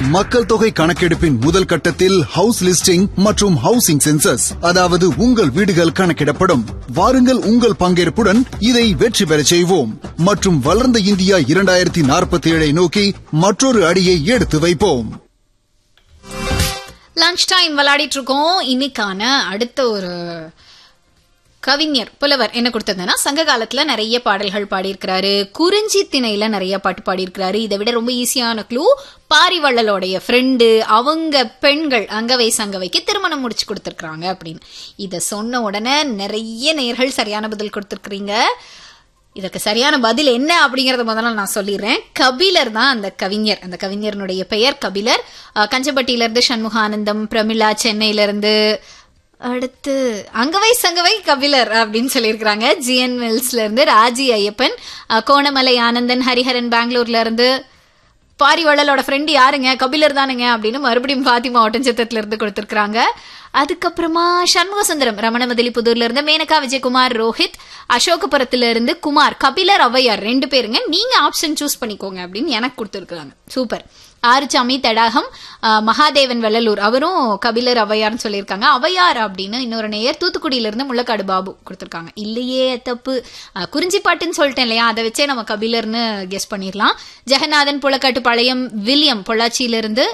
மக்கள் தொகை கணக்கெடுப்பின் முதல் கட்டத்தில் ஹவுஸ் லிஸ்டிங் மற்றும் ஹவுசிங் சென்சஸ் அதாவது உங்கள் வீடுகள் கணக்கிடப்படும் வாருங்கள் உங்கள் பங்கேற்புடன் இதை வெற்றி பெறச் செய்வோம் மற்றும் வளர்ந்த இந்தியா இரண்டாயிரத்தி நாற்பத்தி ஏழை நோக்கி மற்றொரு அடியை எடுத்து வைப்போம் லஞ்ச் டைம் விளையாடிட்டு இருக்கோம் இன்னைக்கான அடுத்த ஒரு கவிஞர் புலவர் என்ன கொடுத்ததுன்னா சங்க காலத்துல நிறைய பாடல்கள் பாடியிருக்கிறாரு குறிஞ்சி திணையில நிறைய பாட்டு பாடியிருக்கிறாரு இதை விட ரொம்ப ஈஸியான க்ளூ பாரிவள்ளலோடைய ஃப்ரெண்டு அவங்க பெண்கள் அங்கவை சங்கவைக்கு திருமணம் முடிச்சு கொடுத்துருக்காங்க அப்படின்னு இதை சொன்ன உடனே நிறைய நேர்கள் சரியான பதில் கொடுத்துருக்கீங்க இதற்கு சரியான பதில் என்ன அப்படிங்கறத முதல்ல நான் சொல்லிடுறேன் கபிலர் தான் அந்த கவிஞர் அந்த கவிஞரனுடைய பெயர் கபிலர் அஹ், கஞ்சப்பட்டியில இருந்து சண்முகானந்தம் பிரமிளா சென்னையில இருந்து அடுத்து அங்கவை சங்கவை கபிலர் அப்படின்னு சொல்லியிருக்கிறாங்க ஜிஎன் மில்ஸ்ல இருந்து ராஜி ஐயப்பன் அஹ், கோணமலை ஆனந்தன் ஹரிஹரன் பெங்களூர்ல இருந்து பாரிவள்ளலோட ஃப்ரெண்டு யாருங்க கபிலர் தானுங்க அப்படின்னு மறுபடியும் பாத்திமா ஒட்டஞ்சத்தத்துல இருந்து கொடுத்திருக்காங்க அதுக்கப்புறமா சண்முக சுந்தரம் ரமணமதிலி புதூர்ல இருந்து மேனகா விஜயகுமார் ரோஹித் அசோகபுரத்துல இருந்து குமார் கபிலர் ஔவையார் ரெண்டு பேருங்க நீங்க ஆப்ஷன் சூஸ் பண்ணிக்கோங்க அப்படின்னு எனக்கு கொடுத்துருக்காங்க சூப்பர் ஆறுசாமி தடாகம் ஆஹ், மகாதேவன் வெள்ளலூர் அவரும் கபிலர் ஔவையார்னு சொல்லியிருக்காங்க ஔவையார் அப்படின்னு இன்னொரு நேயர் தூத்துக்குடியில இருந்து முள்ளக்காடு பாபு கொடுத்திருக்காங்க இல்லையே தப்பு ஆஹ், குறிஞ்சி பாட்டுன்னு சொல்லிட்டேன் இல்லையா அதை வச்சே நம்ம கபிலர்னு கெஸ் பண்ணிடலாம் ஜெகநாதன் புலக்காட்டு பாளையம் வில்லியம் பொள்ளாச்சியில இருந்து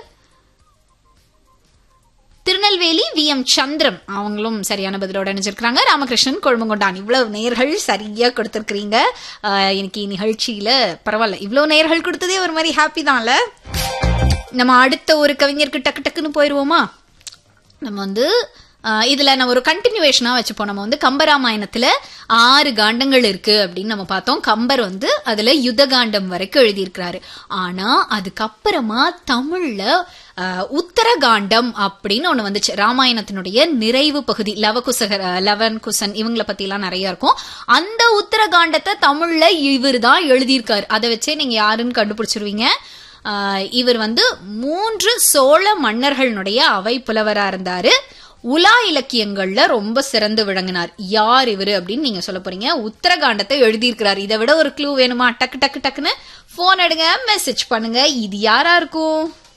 திருநெல்வேலி வி எம் சந்திரம் அவங்களும் சரியான பதிலோட இணைஞ்சிருக்கிறாங்க ராமகிருஷ்ணன் கொழுமங்கொண்டான் இவ்வளவு நேர்கள் சரியா கொடுத்திருக்கிறீங்க ஆஹ், இன்னைக்கு நிகழ்ச்சியில பரவாயில்ல இவ்வளவு நேர்கள் கொடுத்ததே ஒரு மாதிரி ஹாப்பி தான்ல நம்ம அடுத்த ஒரு கவிஞருக்கு டக்கு டக்குன்னு போயிருவோமா நம்ம வந்து ஆஹ், இதுல நம்ம ஒரு கண்டினியூவேஷனா வச்சுப்போம் நம்ம வந்து கம்பராமாயணத்துல ஆறு காண்டங்கள் இருக்கு அப்படின்னு நம்ம பார்த்தோம் கம்பர் வந்து அதுல யுத்த காண்டம் வரைக்கும் எழுதியிருக்கிறாரு ஆனா அதுக்கப்புறமா தமிழ்ல ஆஹ், உத்தரகாண்டம் அப்படின்னு ஒண்ணு வந்துச்சு ராமாயணத்தினுடைய நிறைவு பகுதி லவகுசகர் ஆஹ், லவன் குசன் இவங்கள பத்தி எல்லாம் நிறைய இருக்கும் அந்த உத்தரகாண்டத்தை தமிழ்ல இவர் தான் எழுதியிருக்காரு அதை வச்சே நீங்க யாருன்னு கண்டுபிடிச்சிருவீங்க ஆஹ் இவர் வந்து மூன்று சோழ மன்னர்களுடைய அவை புலவரா இருந்தாரு உலா இலக்கியங்கள்ல ரொம்ப சிறந்து விளங்கினார் யார் இவரு அப்படின்னு நீங்க சொல்ல போறீங்க உத்தரகாண்டத்தை எழுதியிருக்கிறார் இதை விட ஒரு க்ளூ வேணுமா டக்கு டக்கு டக்குன்னு போன் எடுங்க மெசேஜ் பண்ணுங்க இது யாரா இருக்கும்